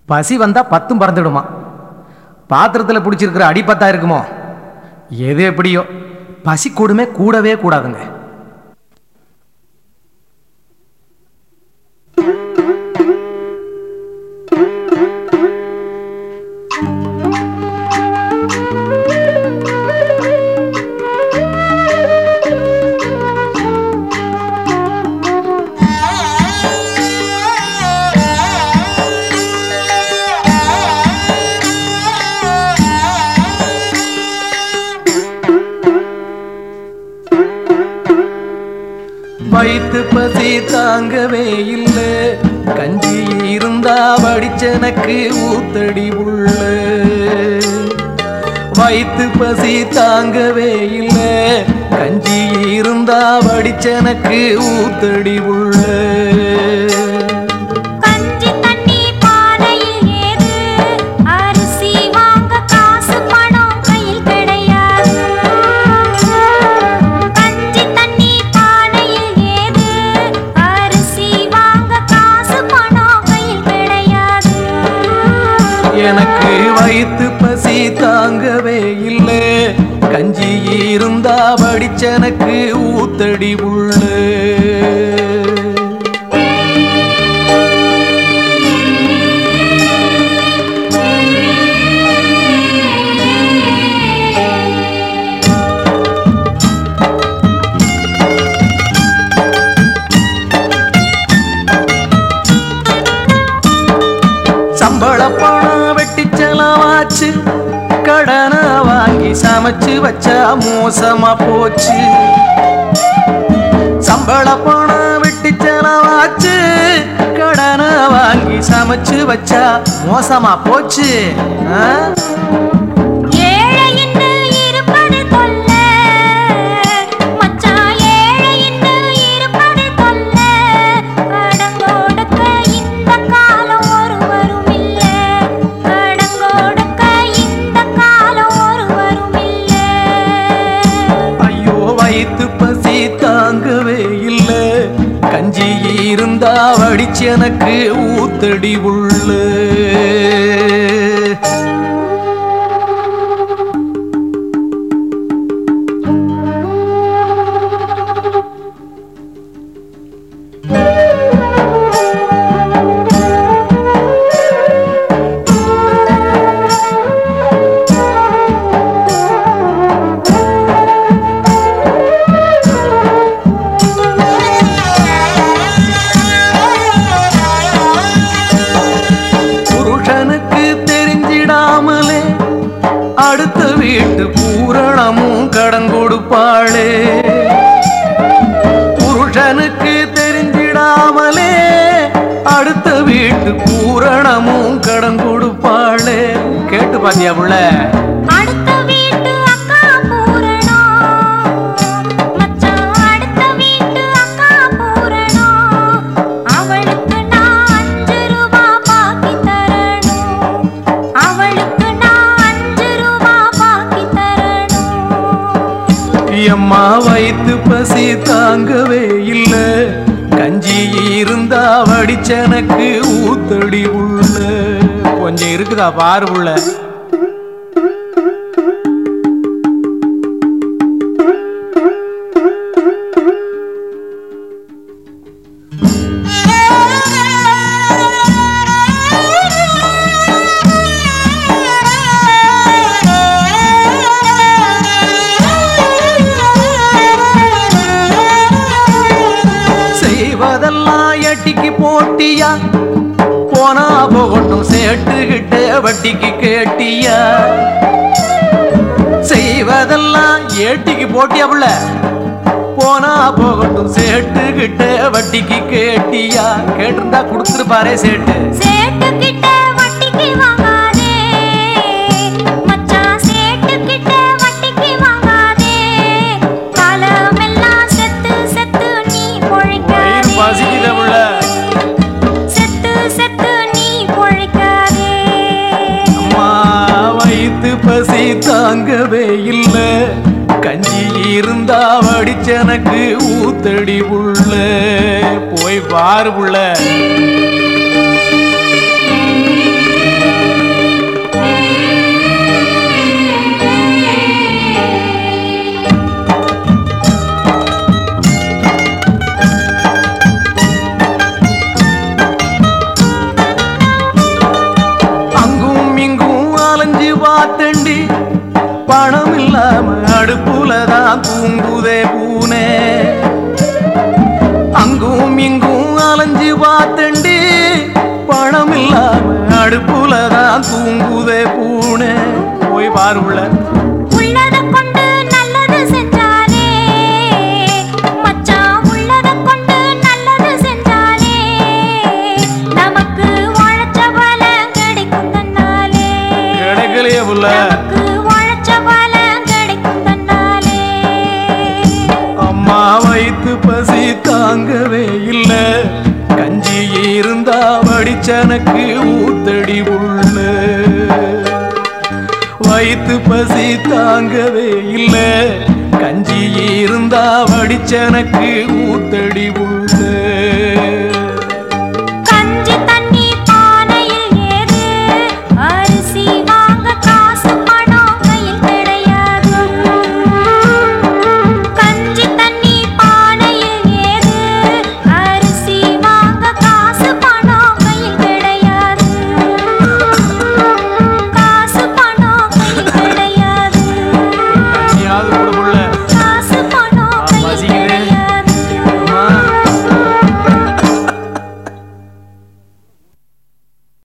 பசி வந்தா பத்தும் பறந்துடுமா பாத்திரத்தில் பிடிச்சிருக்கிற அடிப்பத்தா இருக்குமோ எது எப்படியோ பசி கொடுமை கூடவே கூடாதுங்க வயிற்று பசி தாங்கவே இல்லை கஞ்சி இருந்தா வடிச்சனக்கு ஊத்தடி உள்ள வயிற்று பசி தாங்கவே இல்லை கஞ்சி இருந்தா வடிச்சனக்கு ஊத்தடி உள்ள கஞ்சி தண்ணி பானையில் ஏது அரிசி வாங்க காசு பணம் கையில் கிடையாது கஞ்சி தண்ணி பானையில் ஏது அரிசி வாங்க காசு பணம் கையில் கிடையாது எனக்கு வயிற்று பசி தாங்கவே இல்லை கஞ்சி இருந்தா வடிச்சனக்கு ஊத்தடி உள்ள சம்பள பணம் வெட்டி செலவாச்சு கடனை வாங்கி சமைச்சு வச்சா மோசமா போச்சு சம்பள பணம் வெட்டி செலவாச்சு கடனை வாங்கி சமைச்சு வச்சா மோசமா போச்சு ஆ? ஏழையின்னு இருப்பது தொல்ல மச்சான் ஏழையின்னு இருப்பது தொல்ல கடங்கோடுக்க இந்த காலம் ஒருவரும் இல்ல கடங்கோடுக்க இந்த காலம் ஒருவரும் இல்ல ஐயோ வயிற்று பசி தாங்கவே இல்லை கஞ்சி இருந்தா வடிச்சு எனக்கு ஊத்தடி உள்ள புருஷனுக்கு தெரிஞ்சிடாமலே அடுத்த வீட்டு பூரணமும் கடன் கொடுப்பாளே புருஷனுக்கு தெரிஞ்சிடாமலே அடுத்த வீட்டு பூரணமும் கடன் கொடுப்பாளே கேட்டு பாத்தியா புள்ள அடுத்த வீட்டு அக்கா பூரணம் மச்சான் அடுத்த வீட்டு அக்கா பூரணம் அவளுக்கு நான் அஞ்சு ரூபா பாக்கி தரணும் அவளுக்கு நான் அஞ்சு ரூபா பாக்கி தரணும் எம்மா வயிற்று பசி தாங்கவே இல்லை கஞ்சி இருந்தா வடிச்சனக்கு ஊத்தடி உள்ள கொஞ்சம் இருக்குதா பாரு உள்ள செய்வதெல்லாம் எட்டிக்கு போட்டியா போனா போகட்டும் சேட்டுக்கிட்ட வட்டிக்கு கேட்டியா செய்வதெல்லாம் ஏட்டிக்கு போட்டியா புள்ள போனா போகட்டும் சேட்டுக்கிட்ட வட்டிக்கு கேட்டியா கேட்டிருந்தா கொடுத்துருப்பாரே சேட்டு சேட்டுக்கிட்ட வட்டிக்கு வாங்காதே மச்சான் சேட்டுக்கிட்ட வட்டிக்கு வாங்காதே காலமெல்லாம் செத்து செத்து நீ வயிறு பசிக்குதே பொழைக்காதே புள்ள செத்து செத்து நீ பொழைக்காதே அம்மா வயிற்று பசி தாங்கவே இல்லை கஞ்சி இருந்தா வடிச்சனக்கு ஊத்தடி உள்ள போய் பாரு புள்ள தான் தூங்குதே பூனே அங்கும் இங்கும் அலைஞ்சு பார்த்தண்டி பணம் இல்லாம அடுப்புல தான் தூங்குதே பூனே போய் பாரு உள்ள உள்ளத கொண்டு நல்லது செஞ்சாலே மச்சான் உள்ளத கொண்டு நல்லது செஞ்சாலே நமக்கு உழைச்ச பலன் கிடைக்கும் தன்னாலே கிடைக்கலையே புள்ள நமக்கு உழைச்ச பலன் கிடைக்கும் தன்னாலே அம்மா வயித்து பசி தாங்கவே இல்ல கஞ்சி இருந்தா வடிச்சனக்கு ஊத்தடி உள்ள வயித்து பசி தாங்கவே இல்ல கஞ்சி இருந்தா வடிச்சனக்கு ஊத்தடி